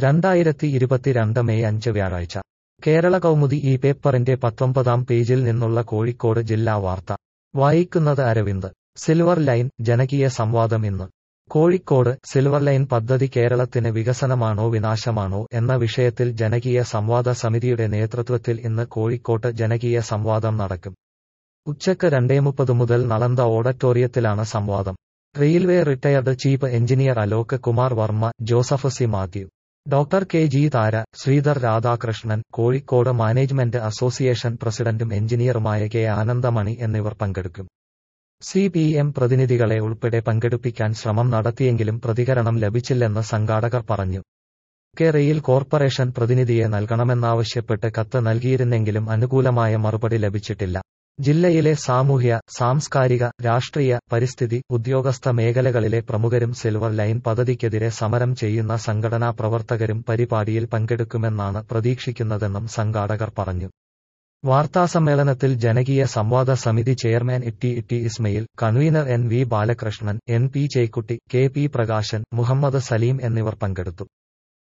രണ്ടായിരത്തി ഇരുപത്തിരണ്ട് മെയ് അഞ്ച് വ്യാഴാഴ്ച കേരള കൗമുദി ഈ പേപ്പറിന്റെ പത്തൊമ്പതാം പേജിൽ നിന്നുള്ള കോഴിക്കോട് ജില്ലാ വാർത്ത വായിക്കുന്നത് അരവിന്ദ് സിൽവർ ലൈൻ ജനകീയ സംവാദം ഇന്ന് കോഴിക്കോട് സിൽവർ ലൈൻ പദ്ധതി കേരളത്തിന് വികസനമാണോ വിനാശമാണോ എന്ന വിഷയത്തിൽ ജനകീയ സംവാദ സമിതിയുടെ നേതൃത്വത്തിൽ ഇന്ന് കോഴിക്കോട്ട് ജനകീയ സംവാദം നടക്കും ഉച്ചക്ക് രണ്ടേ മുപ്പത് മുതൽ നളന്ദ ഓഡിറ്റോറിയത്തിലാണ് സംവാദം railway retired chief engineer Alok Kumar Varma Joseph C Mathew doctor K G Thara Sreedhar Radhakrishnan Kozhikode management association പ്രസിഡന്റും എഞ്ചിനീയറുമായ കെ ആനന്ദമണി എന്നിവർ പങ്കെടുക്കും സി പി എം പ്രതിനിധികളെ ഉൾപ്പെടെ പങ്കെടുപ്പിക്കാൻ ശ്രമം നടത്തിയെങ്കിലും പ്രതികരണം ലഭിച്ചില്ലെന്ന് സംഘാടകർ പറഞ്ഞു കെ റെയിൽ കോർപ്പറേഷൻ പ്രതിനിധിയെ നൽകണമെന്നാവശ്യപ്പെട്ട് കത്ത് നൽകിയിരുന്നെങ്കിലും അനുകൂലമായ മറുപടി ലഭിച്ചിട്ടില്ല ജില്ലയിലെ സാമൂഹ്യ സാംസ്കാരിക രാഷ്ട്രീയ പരിസ്ഥിതി ഉദ്യോഗസ്ഥ മേഖലകളിലെ പ്രമുഖരും സിൽവർ ലൈൻ പദ്ധതിക്കെതിരെ സമരം ചെയ്യുന്ന സംഘടനാ പ്രവർത്തകരും പരിപാടിയിൽ പങ്കെടുക്കുമെന്നാണ് പ്രതീക്ഷിക്കുന്നതെന്നും സംഘാടകർ പറഞ്ഞു വാർത്താസമ്മേളനത്തിൽ ജനകീയ സംവാദ സമിതി chairman T T Ismail convener N V Balakrishnan N P Chekkutty K P Prakashan Muhammad Saleem എന്നിവർ പങ്കെടുത്തു